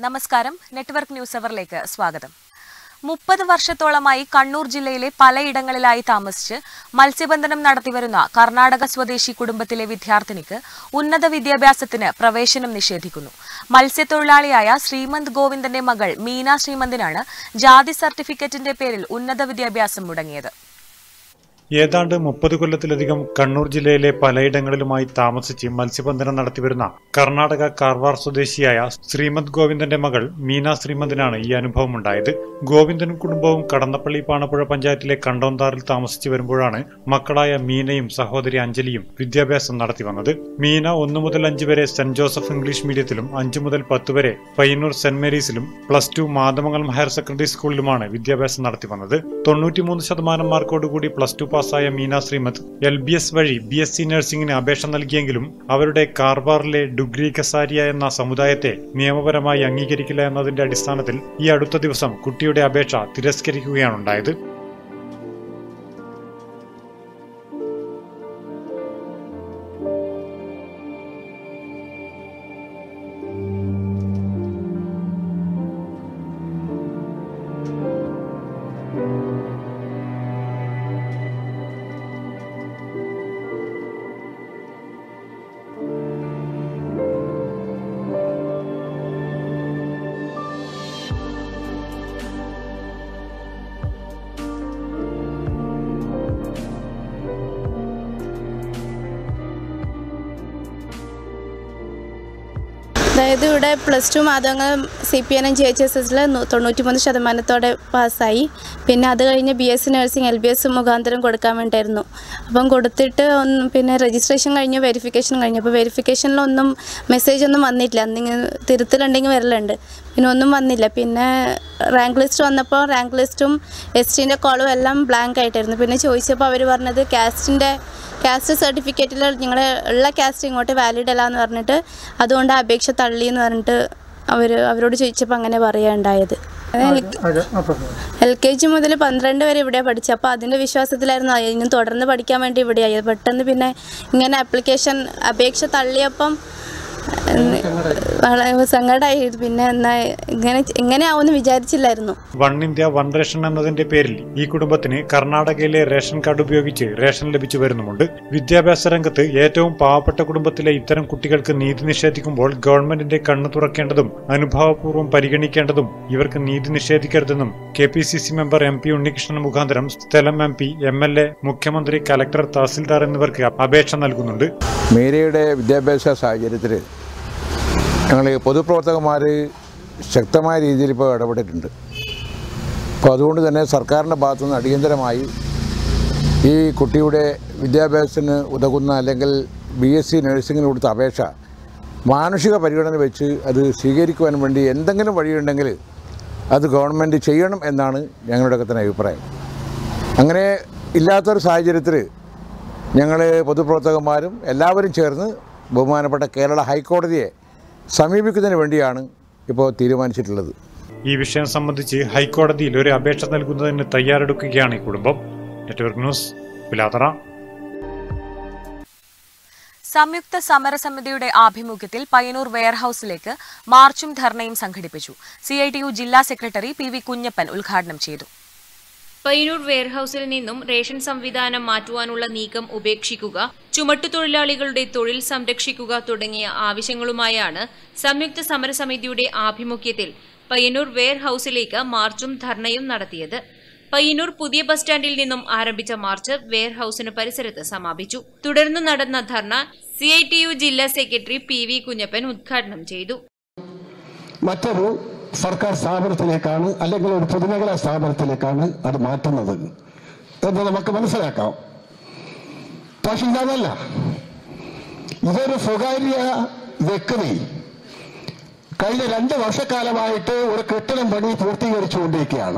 നമസ്കാരം network news അവറിലേക്ക് സ്വാഗതം മുപ്പത് വർഷത്തോളമായി കണ്ണൂർ ജില്ലയിലെ പലയിടങ്ങളിലായി താമസിച്ച് മത്സ്യബന്ധനം നടത്തിവരുന്ന കർണാടക സ്വദേശി കുടുംബത്തിലെ വിദ്യാർത്ഥിനിക്ക് ഉന്നത വിദ്യാഭ്യാസത്തിന് പ്രവേശനം നിഷേധിക്കുന്നു മത്സ്യത്തൊഴിലാളിയായ ശ്രീമന്ത് ഗോവിന്ദന്റെ മകൾ മീന ശ്രീമന്തിനാണ് ജാതി സർട്ടിഫിക്കറ്റിന്റെ പേരിൽ ഉന്നത വിദ്യാഭ്യാസം മുടങ്ങിയത് ഏതാണ്ട് മുപ്പത് കൊല്ലത്തിലധികം കണ്ണൂർ ജില്ലയിലെ പലയിടങ്ങളിലുമായി താമസിച്ച് മത്സ്യബന്ധനം നടത്തിവരുന്ന കർണാടക കാർവാർ സ്വദേശിയായ ശ്രീമദ് ഗോവിന്ദന്റെ മകൾ മീന ശ്രീമന്തിനാണ് ഈ അനുഭവം ഉണ്ടായത് ഗോവിന്ദനും കുടുംബവും കടന്നപ്പള്ളി പാണപ്പുഴ പഞ്ചായത്തിലെ കണ്ടോന്താറിൽ താമസിച്ചു വരുമ്പോഴാണ് മക്കളായ മീനയും സഹോദരി അഞ്ജലിയും വിദ്യാഭ്യാസം നടത്തി വന്നത് മീന ഒന്നു മുതൽ അഞ്ച് വരെ സെന്റ് ജോസഫ് ഇംഗ്ലീഷ് മീഡിയത്തിലും അഞ്ചു മുതൽ പത്ത് വരെ പയ്യന്നൂർ സെന്റ് മേരീസിലും plus two Mathamangalam higher secondary സ്കൂളിലുമാണ് വിദ്യാഭ്യാസം നടത്തി വന്നത് തൊണ്ണൂറ്റിമൂന്ന് ശതമാനം മാർക്കോടുകൂടി പ്ലസ് ടു പാസ്സായ Meena Sreemath L B S വഴി ബി എസ് സി നഴ്സിംഗിന് അപേക്ഷ നൽകിയെങ്കിലും അവരുടെ കാർബാറിലെ ഡുഗ്രി കസാരിയ എന്ന സമുദായത്തെ നിയമപരമായി അംഗീകരിക്കില്ല എന്നതിന്റെ അടിസ്ഥാനത്തിൽ ഈ അടുത്ത ദിവസം കുട്ടിയുടെ അപേക്ഷ തിരസ്കരിക്കുകയാണുണ്ടായത് അതായത് ഇവിടെ പ്ലസ് ടു മാതങ്ങൾ C P N M G H S എസിൽ തൊണ്ണൂറ്റി മൂന്ന് ശതമാനത്തോടെ പാസ്സായി പിന്നെ അത് കഴിഞ്ഞ് B S C nursing L B S മുഖാന്തരം കൊടുക്കാൻ വേണ്ടിയായിരുന്നു അപ്പം കൊടുത്തിട്ട് ഒന്ന് പിന്നെ രജിസ്ട്രേഷൻ കഴിഞ്ഞ് വെരിഫിക്കേഷൻ കഴിഞ്ഞു അപ്പോൾ വെരിഫിക്കേഷനിലൊന്നും മെസ്സേജ് ഒന്നും വന്നിട്ടില്ല എന്തെങ്കിലും തിരുത്തലുണ്ടെങ്കിൽ വരലുണ്ട് പിന്നെ ഒന്നും വന്നില്ല പിന്നെ റാങ്ക് ലിസ്റ്റ് വന്നപ്പോൾ റാങ്ക് ലിസ്റ്റും എസ് ടീൻ്റെ കോളും എല്ലാം ബ്ലാങ്ക് ആയിട്ടായിരുന്നു പിന്നെ ചോദിച്ചപ്പോൾ അവർ പറഞ്ഞത് കാസ്റ്റിൻ്റെ കാസ്റ്റ് സർട്ടിഫിക്കറ്റിൽ നിങ്ങൾ ഉള്ള കാസ്റ്റ് ഇങ്ങോട്ട് വാലിഡ് അല്ല എന്ന് പറഞ്ഞിട്ട് അതുകൊണ്ട് അപേക്ഷ തള്ളി എന്ന് പറഞ്ഞിട്ട് അവർ അവരോട് ചോദിച്ചപ്പോൾ അങ്ങനെ പറയുകയുണ്ടായത് എൽ കെ ജി മുതൽ പന്ത്രണ്ട് വരെ ഇവിടെ പഠിച്ചത് അപ്പോൾ അതിൻ്റെ വിശ്വാസത്തിലായിരുന്നു ഇനിയും തുടർന്ന് പഠിക്കാൻ വേണ്ടി ഇവിടെയായത് പെട്ടെന്ന് പിന്നെ ഇങ്ങനെ ആപ്ലിക്കേഷൻ അപേക്ഷ തള്ളിയപ്പം വളരെ സങ്കടമായി പിന്നെ എന്നാ ഇങ്ങനെ ഇങ്ങനെ ആവുമെന്ന് വിചാരിച്ചില്ലായിരുന്നു വൺ ഇന്ത്യ വൺ റേഷൻ എന്നതിന്റെ പേരിൽ ഈ കുടുംബത്തിന് കർണാടകയിലെ റേഷൻ കാർഡ് ഉപയോഗിച്ച് റേഷൻ ലഭിച്ചു വരുന്നുമുണ്ട് വിദ്യാഭ്യാസ രംഗത്ത് ഏറ്റവും പാവപ്പെട്ട കുടുംബത്തിലെ ഇത്തരം കുട്ടികൾക്ക് നീതി നിഷേധിക്കുമ്പോൾ ഗവൺമെന്റിന്റെ കണ്ണു തുറക്കേണ്ടതും അനുഭാവപൂർവ്വം പരിഗണിക്കേണ്ടതും ഇവർക്ക് നീതി നിഷേധിക്കരുതെന്നും K P C C member M P Unnikrishnan മുഖാന്തരം സ്ഥലം M P M L A മുഖ്യമന്ത്രി കലക്ടർ തഹസിൽദാർ എന്നിവർക്ക് അപേക്ഷ നൽകുന്നുണ്ട് മീരയുടെ വിദ്യാഭ്യാസ സാഹചര്യത്തിൽ ഞങ്ങൾ പൊതുപ്രവർത്തകന്മാർ ശക്തമായ രീതിയിൽ ഇപ്പോൾ ഇടപെട്ടിട്ടുണ്ട് അപ്പോൾ അതുകൊണ്ട് തന്നെ സർക്കാരിൻ്റെ ഭാഗത്തുനിന്ന് അടിയന്തരമായി ഈ കുട്ടിയുടെ വിദ്യാഭ്യാസത്തിന് ഉതകുന്ന അല്ലെങ്കിൽ ബി എസ് സി നഴ്സിംഗിന് കൊടുത്ത അപേക്ഷ മാനുഷിക പരിഗണന വെച്ച് അത് സ്വീകരിക്കുവാൻ വേണ്ടി എന്തെങ്കിലും വഴിയുണ്ടെങ്കിൽ അത് ഗവൺമെൻറ് ചെയ്യണം എന്നാണ് ഞങ്ങളുടെയൊക്കെ തന്നെ അഭിപ്രായം അങ്ങനെ ഇല്ലാത്തൊരു സാഹചര്യത്തിൽ ഞങ്ങൾ പൊതുപ്രവർത്തകന്മാരും എല്ലാവരും ചേർന്ന് ബഹുമാനപ്പെട്ട കേരള ഹൈക്കോടതിയെ സമീപിക്കുന്നതിന് വേണ്ടിയാണ് ഇപ്പോൾ തീരുമാനിച്ചിട്ടുള്ളത് ഈ വിഷയം സംബന്ധിച്ച് ഹൈക്കോടതിയിൽ ഒരു അപേക്ഷ നൽകുന്നതിന് തയ്യാറെടുക്കുകയാണ് ഈ കുടുംബം നെറ്റ്വർക്ക് ന്യൂസ് പിലാത്തറ സംയുക്ത സമരസമിതിയുടെ ആഭിമുഖ്യത്തിൽ പയ്യന്നൂർ വെയർഹൌസിലേക്ക് മാർച്ചും ധർണയും സംഘടിപ്പിച്ചു സിഐടിയു ജില്ലാ സെക്രട്ടറി പി വി കുഞ്ഞപ്പൻ ഉദ്ഘാടനം ചെയ്തു പയ്യന്നൂർ വെയർഹൌസിൽ നിന്നും റേഷൻ സംവിധാനം മാറ്റുവാനുള്ള നീക്കം ഉപേക്ഷിക്കുക ചുമട്ടുതൊഴിലാളികളുടെ തൊഴിൽ സംരക്ഷിക്കുക തുടങ്ങിയ ആവശ്യങ്ങളുമായാണ് സംയുക്ത സമരസമിതിയുടെ ആഭിമുഖ്യത്തിൽ പയ്യന്നൂർ വെയർഹൌസിലേക്ക് മാർച്ചും ധർണയും നടത്തിയത് പയ്യന്നൂർ പുതിയ ബസ് സ്റ്റാൻഡിൽ നിന്നും ആരംഭിച്ച മാർച്ച് വെയർഹൌസിന് പരിസരത്ത് സമാപിച്ചു തുടർന്ന് നടന്ന ധർണ സിഐടിയു ജില്ലാ സെക്രട്ടറി പി വി കുഞ്ഞപ്പൻ ഉദ്ഘാടനം ചെയ്തു മറ്റൊരു സർക്കാർ സ്ഥാപനത്തിലേക്കാണ് അല്ലെങ്കിൽ ഒരു പൊതുമേഖലാ സ്ഥാപനത്തിലേക്കാണ് അത് മാറ്റുന്നത് എന്ന് നമുക്ക് മനസ്സിലാക്കാം പക്ഷെ ഇതല്ല ഇതൊരു സ്വകാര്യ വ്യക്തി കഴിഞ്ഞ രണ്ട് വർഷക്കാലമായിട്ട് ഒരു കെട്ടിടം പണി പൂർത്തീകരിച്ചുകൊണ്ടിരിക്കുകയാണ്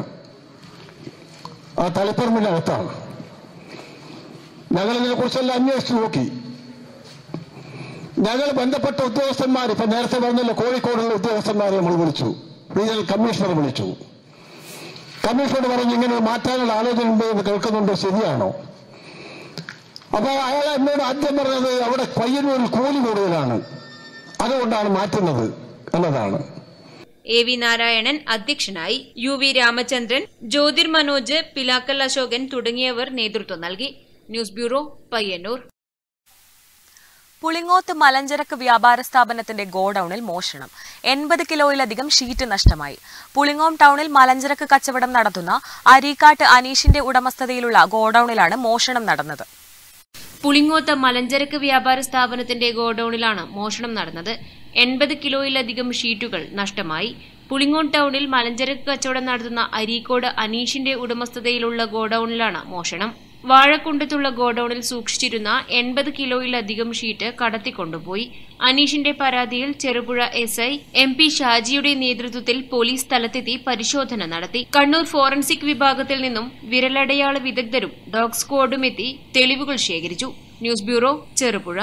ആ തളിപ്പറമ്പിന്റെ അടുത്താണ് ഞങ്ങൾ ഇതിനെ കുറിച്ചെല്ലാം അന്വേഷിച്ചു നോക്കി ഞങ്ങൾ ബന്ധപ്പെട്ട ഉദ്യോഗസ്ഥന്മാർ ഇപ്പൊ നേരത്തെ പറഞ്ഞല്ലോ കോഴിക്കോടുള്ള ഉദ്യോഗസ്ഥന്മാരെ നമ്മൾ വിളിച്ചു റീജിയണൽ കമ്മീഷണർ വിളിച്ചു കമ്മീഷണർ പറഞ്ഞു ഇങ്ങനെ മാറ്റാനുള്ള ആലോചന ഉണ്ട് എന്ന് കേൾക്കുന്നുണ്ട് ശരിയാണോ അപ്പൊ അയാൾ എന്നോട് ആദ്യം പറഞ്ഞത് അവിടെ പയ്യന്നൂരിൽ കൂലി കൂടുതലാണ് അതുകൊണ്ടാണ് മാറ്റുന്നത് എന്നതാണ് എ വി നാരായണൻ അധ്യക്ഷനായി യു വി രാമചന്ദ്രൻ ജ്യോതിർ മനോജ് പിലാക്കൽ അശോകൻ തുടങ്ങിയവർ നേതൃത്വം നൽകി ന്യൂസ് ബ്യൂറോ പയ്യന്നൂർ പുളിങ്ങോത്ത് മലഞ്ചരക്ക് വ്യാപാര സ്ഥാപനത്തിന്റെ ഗോഡൌണിൽ മോഷണം എൺപത് കിലോയിലധികം ഷീറ്റ് നഷ്ടമായി പുളിങ്ങോം ടൗണിൽ മലഞ്ചരക്ക് കച്ചവടം നടത്തുന്ന അരീക്കാട്ട് അനീഷിന്റെ ഉടമസ്ഥതയിലുള്ള ഗോഡൌണിലാണ് മോഷണം നടന്നത് പുളിങ്ങോത്ത മലഞ്ചരക്ക് വ്യാപാര സ്ഥാപനത്തിന്റെ ഗോഡൌണിലാണ് മോഷണം നടന്നത് എൺപത് കിലോയിലധികം ഷീറ്റുകൾ നഷ്ടമായി പുളിങ്ങോൺ ടൗണിൽ മലഞ്ചരക്ക് കച്ചവടം നടത്തുന്ന അരീക്കോട് അനീഷിന്റെ ഉടമസ്ഥതയിലുള്ള ഗോഡൌണിലാണ് മോഷണം വാഴക്കുണ്ടത്തുള്ള ഗോഡൌണിൽ സൂക്ഷിച്ചിരുന്ന എൺപത് കിലോയിലധികം ഷീറ്റ് കടത്തിക്കൊണ്ടുപോയി അനീഷിന്റെ പരാതിയിൽ Cherupuzha S I M P ഷാജിയുടെ നേതൃത്വത്തിൽ പോലീസ് സ്ഥലത്തെത്തി പരിശോധന നടത്തി കണ്ണൂർ ഫോറൻസിക് വിഭാഗത്തിൽ നിന്നും വിരലടയാള വിദഗ്ധരും ഡോഗ് സ്ക്വാഡും എത്തി തെളിവുകൾ ശേഖരിച്ചു ന്യൂസ് ബ്യൂറോ ചെറുപുഴ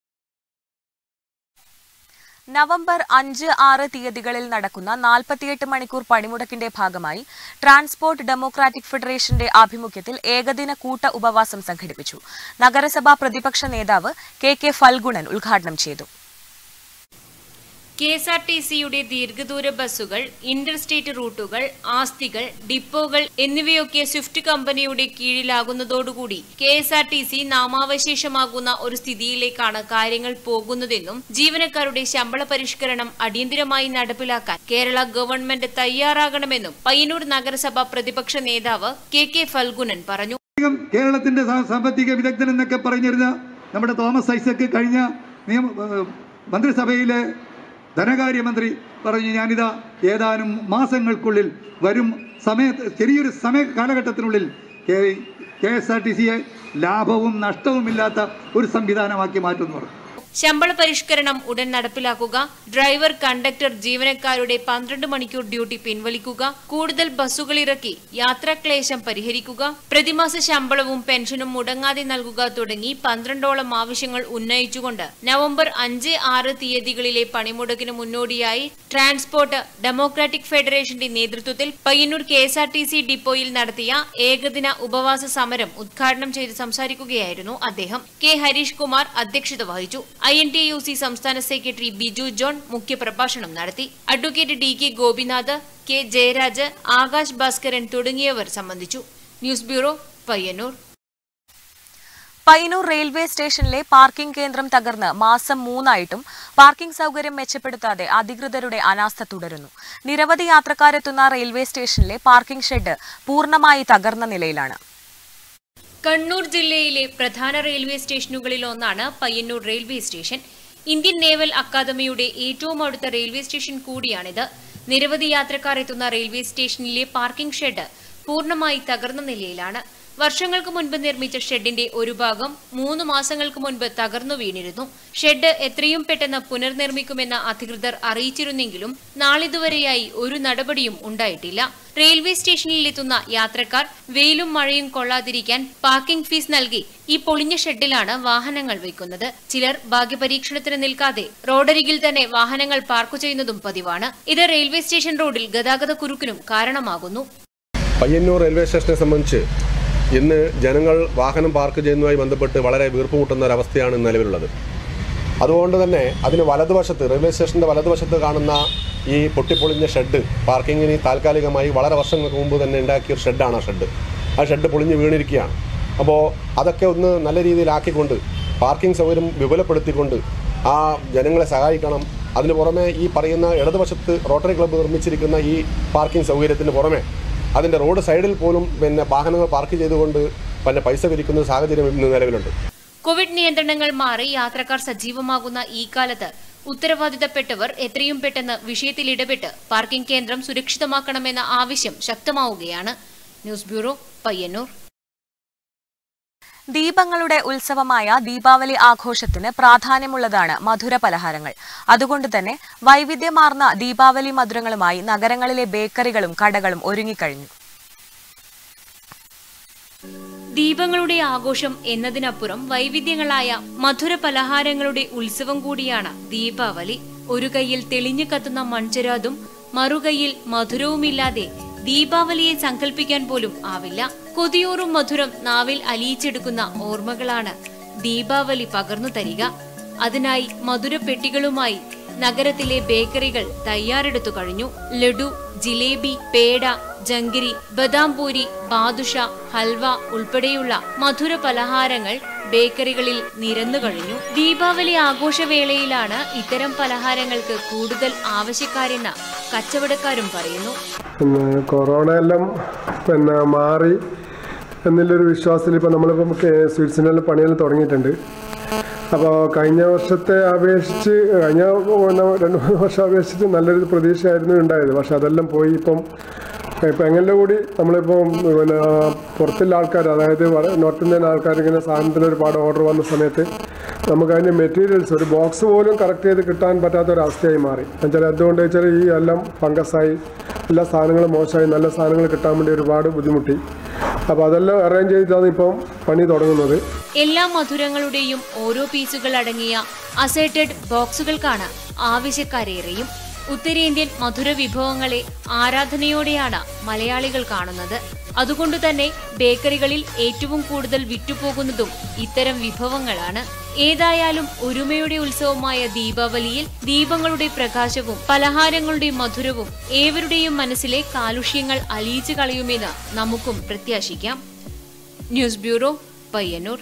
നവംബർ അഞ്ച് ആറ് തീയതികളിൽ നടക്കുന്ന നാൽപ്പത്തിയെട്ട് മണിക്കൂർ പണിമുടക്കിന്റെ ഭാഗമായി ട്രാൻസ്പോർട്ട് ഡെമോക്രാറ്റിക് ഫെഡറേഷന്റെ ആഭിമുഖ്യത്തിൽ ഏകദിന കൂട്ട ഉപവാസം സംഘടിപ്പിച്ചു നഗരസഭാ പ്രതിപക്ഷ നേതാവ് കെ കെ ഫൽഗുണൻ ഉദ്ഘാടനം ചെയ്തു കെ എസ് ആർ ടി സിയുടെ ദീർഘദൂര ബസ്സുകൾ ഇന്റർസ്റ്റേറ്റ് റൂട്ടുകൾ ആസ്തികൾ ഡിപ്പോകൾ എന്നിവയൊക്കെ സ്വിഫ്റ്റ് കമ്പനിയുടെ കീഴിലാകുന്നതോടുകൂടി K S R T C നാമാവശേഷമാകുന്ന ഒരു സ്ഥിതിയിലേക്കാണ് കാര്യങ്ങൾ പോകുന്നതെന്നും ജീവനക്കാരുടെ ശമ്പള പരിഷ്കരണം അടിയന്തിരമായി നടപ്പിലാക്കാൻ കേരള ഗവൺമെന്റ് തയ്യാറാകണമെന്നും പയ്യന്നൂർ നഗരസഭ പ്രതിപക്ഷ നേതാവ് കെ കെ ഫൽഗുനൻ പറഞ്ഞു അധികം കേരളത്തിന്റെ സാ- സാമ്പത്തിക വിദഗ്ധൻ എന്നൊക്കെ പറഞ്ഞിരുന്ന നമ്മുടെ തോമസ് ഐസക്ക് കഴിഞ്ഞ നിയമ ഏഹ് മന്ത്രിസഭയിലെ ധനകാര്യമന്ത്രി പറഞ്ഞു ഞാനിതാ ഏതാനും മാസങ്ങൾക്കുള്ളിൽ വരും സമയത്ത് ചെറിയൊരു സമയ കാലഘട്ടത്തിനുള്ളിൽ K K S R T സിയെ ലാഭവും നഷ്ടവുമില്ലാത്ത ഒരു സംവിധാനമാക്കി മാറ്റുമെന്ന് പറഞ്ഞു ശമ്പള പരിഷ്കരണം ഉടൻ നടപ്പിലാക്കുക ഡ്രൈവർ കണ്ടക്ടർ ജീവനക്കാരുടെ പന്ത്രണ്ട് മണിക്കൂർ ഡ്യൂട്ടി പിൻവലിക്കുക കൂടുതൽ ബസ്സുകൾ ഇറക്കി യാത്രാക്ലേശം പരിഹരിക്കുക പ്രതിമാസ ശമ്പളവും പെൻഷനും മുടങ്ങാതെ നൽകുക തുടങ്ങി പന്ത്രണ്ടോളം ആവശ്യങ്ങൾ ഉന്നയിച്ചുകൊണ്ട് നവംബർ അഞ്ച് ആറ് തീയതികളിലെ പണിമുടക്കിന് മുന്നോടിയായി ട്രാൻസ്പോർട്ട് ഡെമോക്രാറ്റിക് ഫെഡറേഷന്റെ നേതൃത്വത്തിൽ Payyanur K S R T C ഡിപ്പോയിൽ നടത്തിയ ഏകദിന ഉപവാസ സമരം ഉദ്ഘാടനം ചെയ്ത് സംസാരിക്കുകയായിരുന്നു അദ്ദേഹം കെ ഹരീഷ് കുമാർ അധ്യക്ഷത വഹിച്ചു I N T U C സംസ്ഥാന സെക്രട്ടറി ബിജു ജോൺ മുഖ്യപ്രഭാഷണം നടത്തി advocate D K Gopinath K Jayaraj Akash Bhaskaran തുടങ്ങിയവർ സംബന്ധിച്ചു news bureau Payyanur Payyanur railway സ്റ്റേഷനിലെ പാർക്കിംഗ് കേന്ദ്രം തകർന്ന് മാസം മൂന്നായിട്ടും പാർക്കിംഗ് സൗകര്യം മെച്ചപ്പെടുത്താതെ അധികൃതരുടെ അനാസ്ഥ തുടരുന്നു നിരവധി യാത്രക്കാരെത്തുന്ന റെയിൽവേ സ്റ്റേഷനിലെ പാർക്കിംഗ് ഷെഡ് പൂർണ്ണമായി തകർന്ന നിലയിലാണ് കണ്ണൂർ ജില്ലയിലെ പ്രധാന റെയിൽവേ സ്റ്റേഷനുകളിൽ ഒന്നാണ് Payyanur railway station Indian naval അക്കാദമിയുടെ ഏറ്റവും അടുത്ത റെയിൽവേ സ്റ്റേഷൻ കൂടിയാണിത് നിരവധി യാത്രക്കാർ എത്തുന്ന റെയിൽവേ സ്റ്റേഷനിലെ പാർക്കിംഗ് ഷെഡ് പൂർണ്ണമായി തകർന്ന നിലയിലാണ് വർഷങ്ങൾക്ക് മുൻപ് നിർമ്മിച്ച ഷെഡിന്റെ ഒരു ഭാഗം മൂന്ന് മാസങ്ങൾക്ക് മുൻപ് തകർന്നു വീണിരുന്നു ഷെഡ് എത്രയും പെട്ടെന്ന് പുനർനിർമ്മിക്കുമെന്ന് അധികൃതർ അറിയിച്ചിരുന്നെങ്കിലും നാളിതുവരെയായി ഒരു നടപടിയും ഉണ്ടായിട്ടില്ല റെയിൽവേ സ്റ്റേഷനിലെത്തുന്ന യാത്രക്കാർ വെയിലും മഴയും കൊള്ളാതിരിക്കാൻ പാർക്കിംഗ് ഫീസ് നൽകി ഈ പൊളിഞ്ഞ ഷെഡിലാണ് വാഹനങ്ങൾ വയ്ക്കുന്നത് ചിലർ ഭാഗ്യപരീക്ഷണത്തിന് നിൽക്കാതെ റോഡരികിൽ തന്നെ വാഹനങ്ങൾ പാർക്ക് ചെയ്യുന്നതും പതിവാണ് ഇത് റെയിൽവേ സ്റ്റേഷൻ റോഡിൽ ഗതാഗത കുരുക്കിനും കാരണമാകുന്നു പയ്യന്നൂർ റെയിൽവേ സ്റ്റേഷനെ സംബന്ധിച്ച് ഇന്ന് ജനങ്ങൾ വാഹനം പാർക്ക് ചെയ്യുന്നതുമായി ബന്ധപ്പെട്ട് വളരെ വീർപ്പുമുട്ടുന്ന ഒരവസ്ഥയാണ് ഇന്ന് നിലവിലുള്ളത് അതുകൊണ്ട് തന്നെ അതിന് വലതുവശത്ത് റെയിൽവേ സ്റ്റേഷൻ്റെ വലതുവശത്ത് കാണുന്ന ഈ പൊട്ടിപ്പൊളിഞ്ഞ ഷെഡ് പാർക്കിങ്ങിന് താൽക്കാലികമായി വളരെ വർഷങ്ങൾക്ക് മുമ്പ് തന്നെ ഉണ്ടാക്കിയ ഒരു ഷെഡാണ് ആ ഷെഡ് ആ ഷെഡ് പൊളിഞ്ഞ് വീണിരിക്കുകയാണ് അപ്പോൾ അതൊക്കെ ഒന്ന് നല്ല രീതിയിലാക്കിക്കൊണ്ട് പാർക്കിംഗ് സൗകര്യം വിപുലപ്പെടുത്തിക്കൊണ്ട് ആ ജനങ്ങളെ സഹായിക്കണം അതിന് പുറമെ ഈ പറയുന്ന ഇടതുവശത്ത് റോട്ടറി ക്ലബ്ബ് നിർമ്മിച്ചിരിക്കുന്ന ഈ പാർക്കിംഗ് സൗകര്യത്തിന് പുറമെ അതിൻ്റെ റോഡ് സൈഡിൽ പോലും പിന്നെ വാഹനങ്ങൾ പാർക്ക് ചെയ്തുകൊണ്ട് പിന്നെ പൈസ പിരിക്കുന്ന സാഹചര്യം ഇന്ന് നിലവിലുണ്ട് കോവിഡ് നിയന്ത്രണങ്ങൾ മാറി യാത്രക്കാർ സജീവമാകുന്ന ഈ കാലത്ത് ഉത്തരവാദിത്തപ്പെട്ടവർ എത്രയും പെട്ടെന്ന് വിഷയത്തിൽ ഇടപെട്ട് പാർക്കിംഗ് കേന്ദ്രം സുരക്ഷിതമാക്കണമെന്ന ആവശ്യം ശക്തമാവുകയാണ് ന്യൂസ് ബ്യൂറോ പയ്യന്നൂർ ദീപങ്ങളുടെ ഉത്സവമായ ദീപാവലി ആഘോഷത്തിന് പ്രാധാന്യമുള്ളതാണ് മധുര പലഹാരങ്ങൾ അതുകൊണ്ട് തന്നെ വൈവിധ്യമാർന്ന ദീപാവലി മധുരങ്ങളുമായി നഗരങ്ങളിലെ ബേക്കറികളും കടകളും ഒരുങ്ങിക്കഴിഞ്ഞു ദീപങ്ങളുടെ ആഘോഷം എന്നതിനപ്പുറം വൈവിധ്യങ്ങളായ മധുര പലഹാരങ്ങളുടെ ഉത്സവം കൂടിയാണ് ദീപാവലി ഒരു കൈയിൽ തെളിഞ്ഞു കത്തുന്ന മൺചെരാതും മറുകൈയിൽ മധുരവുമില്ലാതെ ദീപാവലിയെ സങ്കല്പിക്കാൻ പോലും ആവില്ല കൊതിയൂറും മധുരം നാവിൽ അലിയിച്ചെടുക്കുന്ന ഓർമ്മകളാണ് ദീപാവലി പകർന്നു തരിക അതിനായി മധുരപ്പെട്ടികളുമായി നഗരത്തിലെ ബേക്കറികൾ തയ്യാറെടുത്തു കഴിഞ്ഞു ലഡു ജിലേബി പേട ജങ്കിരി ബദാം പൂരി ബാദുഷ ഹൽവ ഉൾപ്പെടെയുള്ള മധുര പലഹാരങ്ങൾ ബേക്കറികളിൽ നിരന്നു കഴിഞ്ഞു ദീപാവലി ആഘോഷവേളയിലാണ് ഇത്തരം പലഹാരങ്ങൾക്ക് കൂടുതൽ ആവശ്യക്കാരെന്ന് കച്ചവടക്കാരും പറയുന്നു പിന്നെ കൊറോണ എല്ലാം പിന്നെ മാറി എന്നുള്ളൊരു വിശ്വാസത്തിൽ ഇപ്പോൾ നമ്മളിപ്പം സ്വീറ്റ്സിനെല്ലാം പണിയെല്ലാം തുടങ്ങിയിട്ടുണ്ട് അപ്പോൾ കഴിഞ്ഞ വർഷത്തെ അപേക്ഷിച്ച് കഴിഞ്ഞ പിന്നെ രണ്ട് മൂന്ന് വർഷം അപേക്ഷിച്ച് നല്ലൊരു പ്രതീക്ഷയായിരുന്നു ഉണ്ടായത് പക്ഷെ അതെല്ലാം പോയി ഇപ്പം ഇപ്പം എങ്ങനെ കൂടി നമ്മളിപ്പം പിന്നെ പുറത്തുള്ള ആൾക്കാർ അതായത് വട- നോർത്ത് ഇന്ത്യൻ ആൾക്കാർ ഇങ്ങനെ സാധനത്തിന് ഒരുപാട് ഓർഡർ വന്ന സമയത്ത് നമുക്ക് അതിൻ്റെ മെറ്റീരിയൽസ് ഒരു ബോക്സ് പോലും കറക്റ്റ് ചെയ്ത് കിട്ടാൻ പറ്റാത്ത ഒരു അവസ്ഥയായി മാറി എന്നുവെച്ചാൽ എന്തുകൊണ്ട് വെച്ചാൽ ഈ എല്ലാം ഫംഗസായി എല്ലാ സാധനങ്ങളും മോശമായി നല്ല സാധനങ്ങൾ കിട്ടാൻ വേണ്ടി ഒരുപാട് ബുദ്ധിമുട്ടി അപ്പോൾ അതെല്ലാം അറേഞ്ച് ചെയ്തിട്ടാണ് ഇപ്പം പണി തുടങ്ങുന്നത് എല്ലാ മധുരങ്ങളുടെയും ഓരോ പീസുകൾ അടങ്ങിയ അസേറ്റഡ് ബോക്സുകൾക്കാണ് ആവശ്യക്കാരേറെയും ഉത്തരേന്ത്യൻ മധുര വിഭവങ്ങളെ ആരാധനയോടെയാണ് മലയാളികൾ കാണുന്നത് അതുകൊണ്ട് തന്നെ ബേക്കറികളിൽ ഏറ്റവും കൂടുതൽ വിറ്റുപോകുന്നതും ഇത്തരം വിഭവങ്ങളാണ് ഏതായാലും ഒരുമയുടെ ഉത്സവമായ ദീപാവലിയിൽ ദീപങ്ങളുടെ പ്രകാശവും പലഹാരങ്ങളുടെ മധുരവും ഏവരുടെയും മനസ്സിലെ കാലുഷ്യങ്ങൾ അലിയിച്ചു കളയുമെന്ന് നമുക്കും പ്രത്യാശിക്കാം ന്യൂസ് ബ്യൂറോ പയ്യന്നൂർ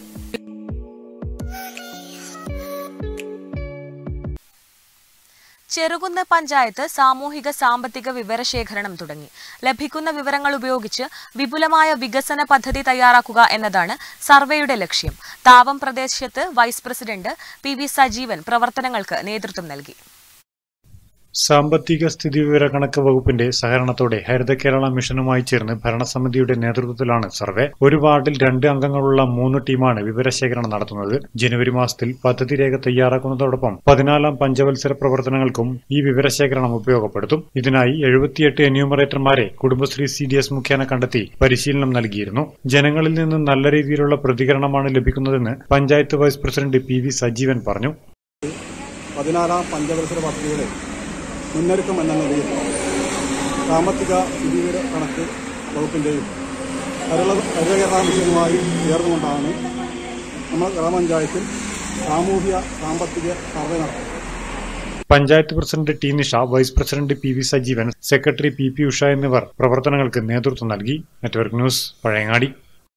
ചെറുകുന്ന് പഞ്ചായത്ത് സാമൂഹിക സാമ്പത്തിക വിവരശേഖരണം തുടങ്ങി ലഭിക്കുന്ന വിവരങ്ങൾ ഉപയോഗിച്ച് വിപുലമായ വികസന പദ്ധതി തയ്യാറാക്കുക എന്നതാണ് സർവേയുടെ ലക്ഷ്യം താവം പ്രദേശത്ത് vice president P V Sajeevan പ്രവർത്തനങ്ങൾക്ക് നേതൃത്വം നൽകി സാമ്പത്തിക സ്ഥിതിവിവര കണക്ക് വകുപ്പിന്റെ സഹകരണത്തോടെ ഹരിത കേരള മിഷനുമായി ചേർന്ന് ഭരണസമിതിയുടെ നേതൃത്വത്തിലാണ് സർവേ ഒരു വാർഡിൽ രണ്ട് അംഗങ്ങളുള്ള മൂന്ന് ടീമാണ് വിവരശേഖരണം നടത്തുന്നത് ജനുവരി മാസത്തിൽ പദ്ധതി രേഖ തയ്യാറാക്കുന്നതോടൊപ്പം പതിനാലാം പഞ്ചവത്സര പ്രവർത്തനങ്ങൾക്കും ഈ വിവരശേഖരണം ഉപയോഗപ്പെടുത്തും ഇതിനായി എഴുപത്തിയെട്ട് എന്യൂമറേറ്റർമാരെ കുടുംബശ്രീ സി ഡി എസ് മുഖേന കണ്ടെത്തി പരിശീലനം നൽകിയിരുന്നു ജനങ്ങളിൽ നിന്ന് നല്ല രീതിയിലുള്ള പ്രതികരണമാണ് ലഭിക്കുന്നതെന്ന് panchayat vice president P V Sajeevan പറഞ്ഞു പതിനാലാം പഞ്ചവത്സര പദ്ധതിയുടെ മുന്നൊരുക്കം എന്ന നിലയിൽ സാമ്പത്തിക സ്ഥിതിവിവര കണക്ക് വകുപ്പിൻ്റെയും ഹരിത ഹരിതകേരള മിഷനുമായി ചേർന്നുകൊണ്ടാണ് നമ്മൾ ഗ്രാമപഞ്ചായത്തിൽ സാമൂഹ്യ സാമ്പത്തിക സർവേ നടത്തുന്നത് panchayat president T Nisha vice president P V Sajeevan secretary P P Usha എന്നിവർ പ്രവർത്തനങ്ങൾക്ക് നേതൃത്വം നൽകി നെറ്റ്വർക്ക് ന്യൂസ് പഴയങ്ങാടി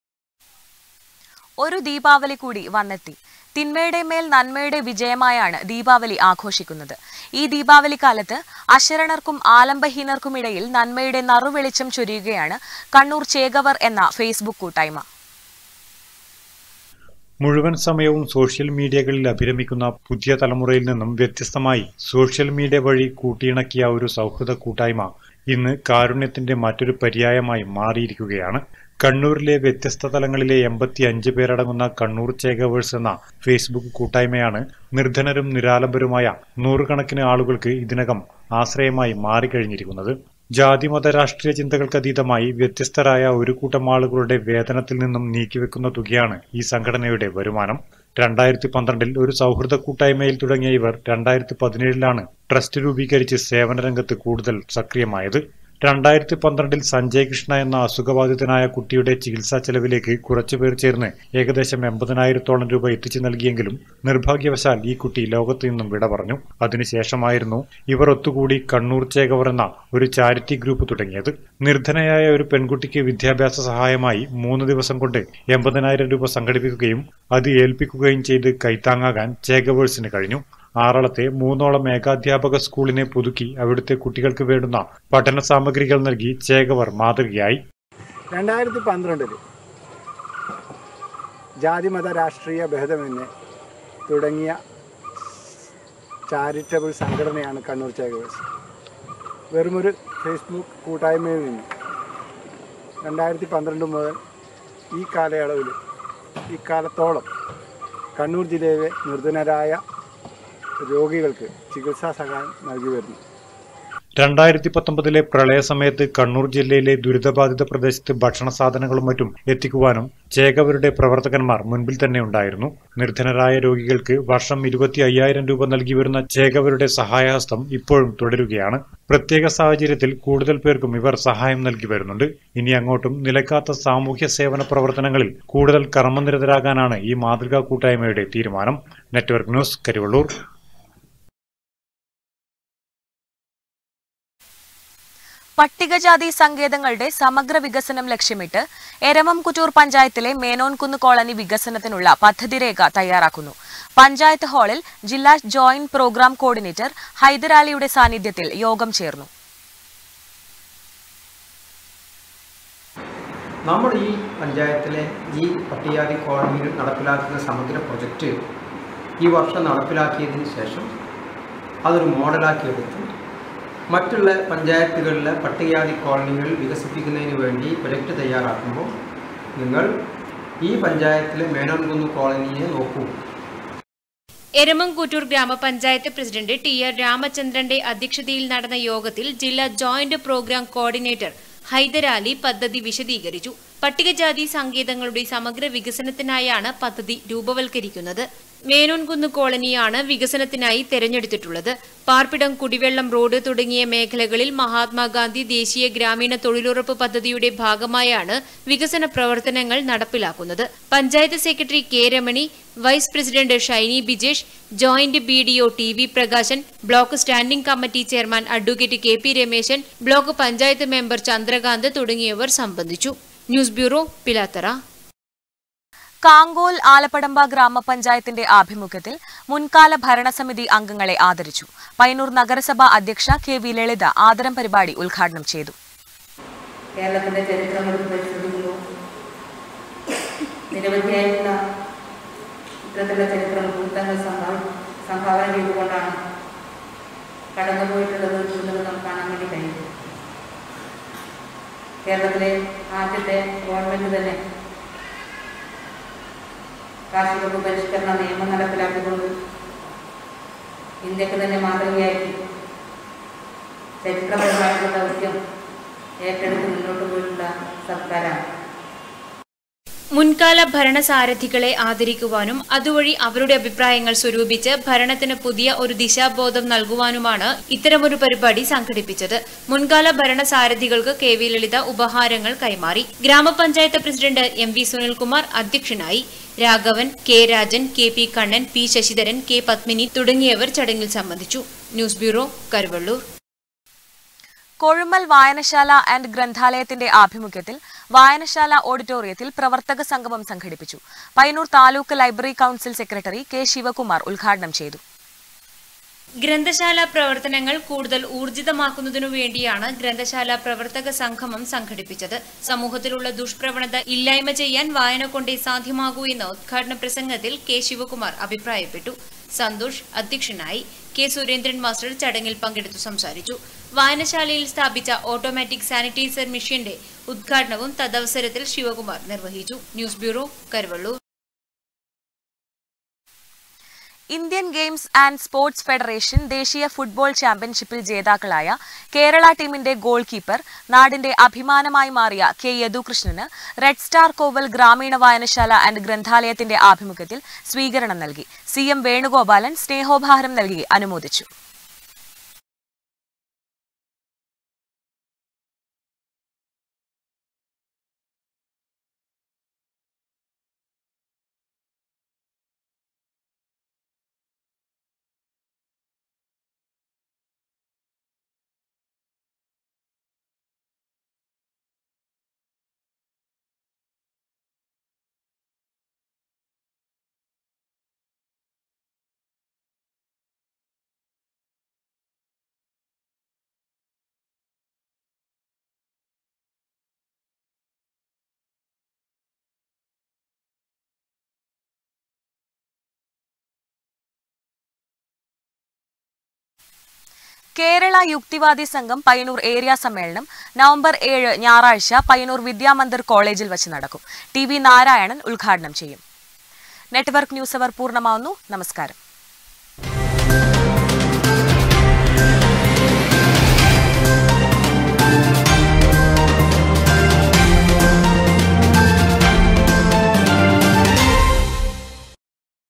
ഒരു ദീപാവലി കൂടി വന്നെത്തി തിന്മയുടെ മേൽ നന്മയുടെ വിജയമായാണ് ദീപാവലി ആഘോഷിക്കുന്നത് ഈ ദീപാവലി കാലത്ത് അശരണർക്കും ആലംബഹീനർക്കുമിടയിൽ നന്മയുടെ നറുവെളിച്ചം ചൊരിയുകയാണ് കണ്ണൂർ ചേകവർ എന്ന ഫേസ്ബുക്ക് കൂട്ടായ്മ മുഴുവൻ സമയവും സോഷ്യൽ മീഡിയകളിൽ അഭിരമിക്കുന്ന പുതിയ തലമുറയിൽ നിന്നും വ്യത്യസ്തമായി സോഷ്യൽ മീഡിയ വഴി കൂട്ടിയിണക്കിയ ഒരു സൗഹൃദ കൂട്ടായ്മ ഇന്ന് കാരുണ്യത്തിന്റെ മറ്റൊരു പര്യായമായി മാറിയിരിക്കുകയാണ് കണ്ണൂരിലെ വ്യത്യസ്ത തലങ്ങളിലെ എൺപത്തി അഞ്ച് പേരടങ്ങുന്ന കണ്ണൂർ ചേകവേഴ്സ് എന്ന ഫേസ്ബുക്ക് കൂട്ടായ്മയാണ് നിർധനരും നിരാലംബരുമായ നൂറുകണക്കിന് ആളുകൾക്ക് ഇതിനകം ആശ്രയമായി മാറിക്കഴിഞ്ഞിരിക്കുന്നത് ജാതിമത രാഷ്ട്രീയ ചിന്തകൾക്കതീതമായി വ്യത്യസ്തരായ ഒരു കൂട്ടം ആളുകളുടെ വേതനത്തിൽ നിന്നും നീക്കിവെക്കുന്ന തുകയാണ് ഈ സംഘടനയുടെ വരുമാനം രണ്ടായിരത്തി പന്ത്രണ്ടിൽ ഒരു സൗഹൃദ കൂട്ടായ്മയിൽ തുടങ്ങിയ ഇവർ രണ്ടായിരത്തി പതിനേഴിലാണ് ട്രസ്റ്റ് രൂപീകരിച്ച് സേവന രംഗത്ത് കൂടുതൽ സക്രിയമായത് രണ്ടായിരത്തി പന്ത്രണ്ടിൽ സഞ്ജയ് കൃഷ്ണ എന്ന അസുഖബാധിതനായ കുട്ടിയുടെ ചികിത്സാ ചെലവിലേക്ക് കുറച്ചുപേർ ചേർന്ന് ഏകദേശം എൺപതിനായിരത്തോളം രൂപ എത്തിച്ചു നൽകിയെങ്കിലും നിർഭാഗ്യവശാൽ ഈ കുട്ടി ലോകത്തു നിന്നും വിട പറഞ്ഞു അതിനുശേഷമായിരുന്നു ഇവർ ഒത്തുകൂടി കണ്ണൂർ ചേകവർ എന്ന ഒരു ചാരിറ്റി ഗ്രൂപ്പ് തുടങ്ങിയത് നിർധനയായ ഒരു പെൺകുട്ടിക്ക് വിദ്യാഭ്യാസ സഹായമായി മൂന്ന് ദിവസം കൊണ്ട് എൺപതിനായിരം രൂപ സംഘടിപ്പിക്കുകയും അത് ഏൽപ്പിക്കുകയും ചെയ്ത് കൈത്താങ്ങാകാൻ ചേകവേഴ്സിന് കഴിഞ്ഞു ആറളത്തെ മൂന്നോളം ഏകാധ്യാപക സ്കൂളിനെ പുതുക്കി അവിടുത്തെ കുട്ടികൾക്ക് വേണ്ടുന്ന പഠന സാമഗ്രികൾ നൽകി ചേകവർ മാതൃകയായി രണ്ടായിരത്തി പന്ത്രണ്ടിൽ ജാതിമത രാഷ്ട്രീയ ഭേദമന്യേ തുടങ്ങിയ ചാരിറ്റബിൾ സംഘടനയാണ് കണ്ണൂർ ചേകവേഴ്സ് വെറുമൊരു ഫേസ്ബുക്ക് കൂട്ടായ്മയിൽ നിന്ന് രണ്ടായിരത്തി പന്ത്രണ്ട് മുതൽ ഈ കാലയളവിൽ ഈ കാലത്തോളം കണ്ണൂർ ജില്ലയിലെ നിർധനരായ രോഗികൾക്ക് ചികിത്സാ സഹായം നൽകി വരുന്നു രണ്ടായിരത്തി പത്തൊമ്പതിലെ പ്രളയ സമയത്ത് കണ്ണൂർ ജില്ലയിലെ ദുരിതബാധിത പ്രദേശത്ത് ഭക്ഷണ സാധനങ്ങളും മറ്റും എത്തിക്കുവാനും ചേകവരുടെ പ്രവർത്തകന്മാർ മുൻപിൽ തന്നെ ഉണ്ടായിരുന്നു നിർധനരായ രോഗികൾക്ക് വർഷം ഇരുപത്തി അയ്യായിരം രൂപ നൽകി വരുന്ന ചേകവരുടെ സഹായഹസ്തം ഇപ്പോഴും തുടരുകയാണ് പ്രത്യേക സാഹചര്യത്തിൽ കൂടുതൽ പേർക്കും ഇവർ സഹായം നൽകി വരുന്നുണ്ട് ഇനി അങ്ങോട്ടും നിലക്കാത്ത സാമൂഹ്യ സേവന പ്രവർത്തനങ്ങളിൽ കൂടുതൽ കർമ്മനിരതരാകാനാണ് ഈ മാതൃകാ കൂട്ടായ്മയുടെ തീരുമാനം നെറ്റ്വർക്ക് ന്യൂസ് കരിവള്ളൂർ പട്ടികജാതി സങ്കേതങ്ങളുടെ സമഗ്ര വികസനം ലക്ഷ്യമിട്ട് എരമംകുറ്റൂർ പഞ്ചായത്തിലെ മേനോൻകുന്ന് കോളനി വികസനത്തിനുള്ള പദ്ധതിരേഖ തയ്യാറാക്കുന്നു പഞ്ചായത്ത് ഹാളിൽ ജില്ലാ ജോയിന്റ് പ്രോഗ്രാം കോർഡിനേറ്റർ ഹൈദരാലിയുടെ സാന്നിധ്യത്തിൽ യോഗം ചേർന്നു നമ്മൾ ഈ പഞ്ചായത്തിലെ ഈ പട്ടികജാതി കോളനിയിൽ നടപ്പിലാക്കുന്ന സമഗ്ര പ്രൊജക്റ്റ് ഈ വർഷം നടപ്പിലാക്കിയതിന് ശേഷം അതൊരു മോഡലാക്കി എടുത്ത് മറ്റുള്ള പഞ്ചായത്തുകളിലെ പട്ടികജാതി കോളനികൾ വികസിപ്പിക്കുന്നതിന് വേണ്ടി പ്രൊജക്റ്റ് തയ്യാറാക്കുമ്പോൾ നിങ്ങൾ ഈ പഞ്ചായത്തിലെ മേനോൻകുന്ന് കോളനിയെ നോക്കൂ എരമംകൂറ്റൂർ ഗ്രാമപഞ്ചായത്ത് പ്രസിഡന്റ് ടി ആർ രാമചന്ദ്രന്റെ അധ്യക്ഷതയിൽ നടന്ന യോഗത്തിൽ ജില്ലാ ജോയിന്റ് പ്രോഗ്രാം കോർഡിനേറ്റർ ഹൈദരാലി പദ്ധതി വിശദീകരിച്ചു പട്ടികജാതി സങ്കേതങ്ങളുടെ സമഗ്ര വികസനത്തിനായാണ് പദ്ധതി രൂപവൽക്കരിക്കുന്നത് മേനോൻകുന്ന് കോളനിയാണ് വികസനത്തിനായി തെരഞ്ഞെടുത്തിട്ടുള്ളത് പാർപ്പിടം കുടിവെള്ളം റോഡ് തുടങ്ങിയ മേഖലകളിൽ മഹാത്മാഗാന്ധി ദേശീയ ഗ്രാമീണ തൊഴിലുറപ്പ് പദ്ധതിയുടെ ഭാഗമായാണ് വികസന പ്രവർത്തനങ്ങൾ നടപ്പിലാക്കുന്നത് panchayat secretary K Ramani vice president Shiny Bijesh joint B D O T V Prakashan block standing committee chairman advocate K P Rameshan block panchayat member Chandrakanth തുടങ്ങിയവർ സംബന്ധിച്ചു ന്യൂസ് ബ്യൂറോ പിലാത്തറ കാങ്കോൽ ആലപ്പടമ്പ ഗ്രാമപഞ്ചായത്തിന്റെ ആഭിമുഖ്യത്തിൽ മുൻകാല ഭരണസമിതി അംഗങ്ങളെ ആദരിച്ചു പയ്യന്നൂർ നഗരസഭ അധ്യക്ഷ കെ വി ലളിത ആദരം പരിപാടി ഉദ്ഘാടനം ചെയ്തു കേരളത്തിന്റെ ചരിത്രം എടുത്ത് പരിശോധിക്കുമ്പോൾ നിരവധിയായിട്ടുള്ള ഇത്തരത്തിലുള്ള ചരിത്ര മുഹൂർത്തങ്ങൾ സംഭാവ സംഭാവന ചെയ്തുകൊണ്ടാണ് കടന്നുപോയിട്ടുള്ളത് എന്നുള്ളത് നമുക്ക് കാണാൻ വേണ്ടി കഴിയും കേരളത്തിലെ ആദ്യത്തെ ഗവൺമെന്റ് തന്നെ കാർഷിക വകുപ്പ് പരിഷ്കരണ നിയമം നടപ്പിലാക്കിക്കൊണ്ട് ഇന്ത്യക്ക് തന്നെ മാതൃകയാക്കി ചരിത്രപരമായിട്ടുള്ള ദൗത്യം ഏറ്റെടുത്ത് മുന്നോട്ട് പോയിട്ടുള്ള സർക്കാരാണ് മുൻകാല ഭരണസാരഥികളെ ആദരിക്കുവാനും അതുവഴി അവരുടെ അഭിപ്രായങ്ങൾ സ്വരൂപിച്ച് ഭരണത്തിന് പുതിയ ഒരു ദിശാബോധം നൽകുവാനുമാണ് ഇത്തരമൊരു പരിപാടി സംഘടിപ്പിച്ചത് മുൻകാല ഭരണസാരഥികൾക്ക് കെ വി ലളിത ഉപഹാരങ്ങൾ കൈമാറി ഗ്രാമപഞ്ചായത്ത് പ്രസിഡന്റ് എം വി സുനിൽകുമാർ അധ്യക്ഷനായി Raghavan K Rajan K P Kannan P Sasidharan K Padmini തുടങ്ങിയവർ ചടങ്ങിൽ സംബന്ധിച്ചു ന്യൂസ് ബ്യൂറോ കരുവള്ളൂർ കൊഴുമൽ വായനശാല ആൻഡ് ഗ്രന്ഥാലയത്തിന്റെ ആഭിമുഖ്യത്തിൽ വായനശാല ഓഡിറ്റോറിയത്തിൽ പ്രവർത്തക സംഗമം സംഘടിപ്പിച്ചു Payyanur taluk library council secretary K Sivakumar ഉദ്ഘാടനം ചെയ്തു ഗ്രന്ഥശാല പ്രവർത്തനങ്ങൾ കൂടുതൽ ഊർജിതമാക്കുന്നതിനു വേണ്ടിയാണ് ഗ്രന്ഥശാല പ്രവർത്തക സംഗമം സംഘടിപ്പിച്ചത് സമൂഹത്തിലുള്ള ദുഷ്പ്രവണത ഇല്ലായ്മ ചെയ്യാൻ വായന കൊണ്ടേ സാധ്യമാകൂ എന്ന ഉദ്ഘാടന പ്രസംഗത്തിൽ കെ ശിവകുമാർ അഭിപ്രായപ്പെട്ടു സന്തോഷ് അധ്യക്ഷനായി കെ സുരേന്ദ്രൻ മാസ്റ്റർ ചടങ്ങിൽ പങ്കെടുത്തു സംസാരിച്ചു വായനശാലയിൽ സ്ഥാപിച്ച ഓട്ടോമാറ്റിക് സാനിറ്റൈസർ മെഷീന്റെ ഉദ്ഘാടനവും തദവസരത്തിൽ ശിവകുമാർ നിർവഹിച്ചു news bureau Karuvallur Indian games and sports federation ദേശീയ ഫുട്ബോൾ ചാമ്പ്യൻഷിപ്പിൽ ജേതാക്കളായ കേരള ടീമിന്റെ ഗോൾ കീപ്പർ നാടിന്റെ അഭിമാനമായി മാറിയ കെ യദുകൃഷ്ണന് റെഡ് സ്റ്റാർ കോവൽ ഗ്രാമീണ വായനശാല ആൻഡ് ഗ്രന്ഥാലയത്തിന്റെ ആഭിമുഖ്യത്തിൽ സ്വീകരണം നൽകി സി എം വേണുഗോപാലൻ സ്നേഹോപഹാരം നൽകി അനുമോദിച്ചു കേരള യുക്തിവാദി സംഘം പയ്യന്നൂർ ഏരിയ സമ്മേളനം നവംബർ ഏഴ് ഞായറാഴ്ച പയ്യന്നൂർ വിദ്യാമന്ദിർ കോളേജിൽ വച്ച് നടക്കും ടി വി നാരായണൻ ഉദ്ഘാടനം ചെയ്യും നെറ്റ്വർക്ക് ന്യൂസ് അവർ പൂർണ്ണമാവുന്നു നമസ്കാരം